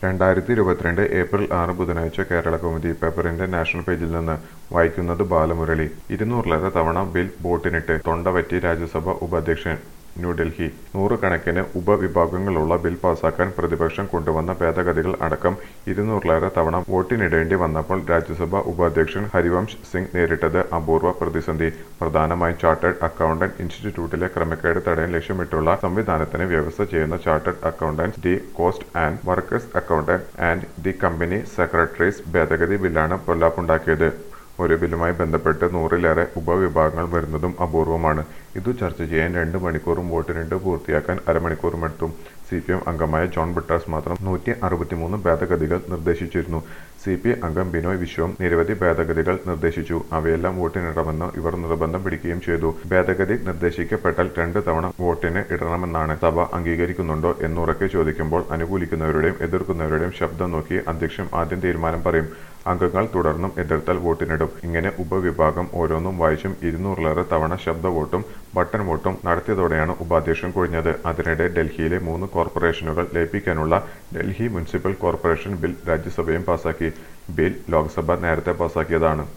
രണ്ടായിരത്തി ഇരുപത്തിരണ്ട് ഏപ്രിൽ ആറ് ബുധനാഴ്ച കേരള കൗമുദി പേപ്പറിന്റെ നാഷണൽ പേജിൽ നിന്ന് വായിക്കുന്നത് ബാലമുരളി ഇരുന്നൂറിലേറെ തവണ ബിൽ വോട്ടിനിട്ട് തൊണ്ടവറ്റി രാജ്യസഭ ഉപാധ്യക്ഷൻ ന്യൂഡൽഹി നൂറുകണക്കിന് ഉപവിഭാഗങ്ങളുള്ള ബിൽ പാസാക്കാൻ പ്രതിപക്ഷം കൊണ്ടുവന്ന ഭേദഗതികൾ അടക്കം ഇരുന്നൂറിലേറെ തവണ വോട്ടിനിടേണ്ടി വന്നപ്പോൾ രാജ്യസഭ ഉപാധ്യക്ഷൻ ഹരിവംശ് സിംഗ് നേരിട്ടത് അപൂർവ പ്രതിസന്ധി പ്രധാനമായും ചാർട്ടേഡ് അക്കൗണ്ടന്റ് ഇൻസ്റ്റിറ്റ്യൂട്ടിലെ ക്രമക്കേട് തടയാൻ ലക്ഷ്യമിട്ടുള്ള സംവിധാനത്തിന് വ്യവസ്ഥ ചെയ്യുന്ന chartered accountants the cost and workers accountant and the company secretaries ഭേദഗതി ബില്ലാണ് പൊല്ലാപ്പുണ്ടാക്കിയത് ഒരു ബില്ലുമായി ബന്ധപ്പെട്ട് നൂറിലേറെ ഉപവിഭാഗങ്ങൾ വരുന്നതും അപൂർവമാണ് ഇതു ചർച്ച ചെയ്യാൻ രണ്ട് മണിക്കൂറും വോട്ടിനിട്ട് പൂർത്തിയാക്കാൻ അരമണിക്കൂറും എടുത്തു സി പി എം അംഗമായ ജോൺ ബ്രിട്ടാസ് മാത്രം നൂറ്റി അറുപത്തിമൂന്ന് ഭേദഗതികൾ നിർദ്ദേശിച്ചിരുന്നു സി പി അംഗം ബിനോയ് വിശ്വം നിരവധി ഭേദഗതികൾ നിർദ്ദേശിച്ചു അവയെല്ലാം വോട്ടിനിടണമെന്ന് ഇവർ നിർബന്ധം പിടിക്കുകയും ചെയ്തു ഭേദഗതി നിർദ്ദേശിക്കപ്പെട്ടാൽ രണ്ട് തവണ വോട്ടിന് ഇടണമെന്നാണ് സഭ അംഗീകരിക്കുന്നുണ്ടോ എന്നുറക്കെ ചോദിക്കുമ്പോൾ അനുകൂലിക്കുന്നവരുടെയും എതിർക്കുന്നവരുടെയും ശബ്ദം നോക്കി അധ്യക്ഷൻ ആദ്യം തീരുമാനം പറയും അംഗങ്ങൾ തുടർന്നും എതിർത്താൽ വോട്ടിനിടും ഇങ്ങനെ ഉപവിഭാഗം ഓരോന്നും വായിച്ചും ഇരുന്നൂറിലേറെ തവണ ശബ്ദ വോട്ടും ബട്ടൺ വോട്ടും നടത്തിയതോടെയാണ് ഉപാധ്യക്ഷൻ കൊഴിഞ്ഞത് അതിനിടെ ഡൽഹിയിലെ മൂന്ന് കോർപ്പറേഷനുകൾ ലയിപ്പിക്കാനുള്ള ഡൽഹി മുനിസിപ്പൽ കോർപ്പറേഷൻ ബിൽ രാജ്യസഭയും പാസാക്കി ബിൽ ലോക്സഭ നേരത്തെ പാസാക്കിയതാണ്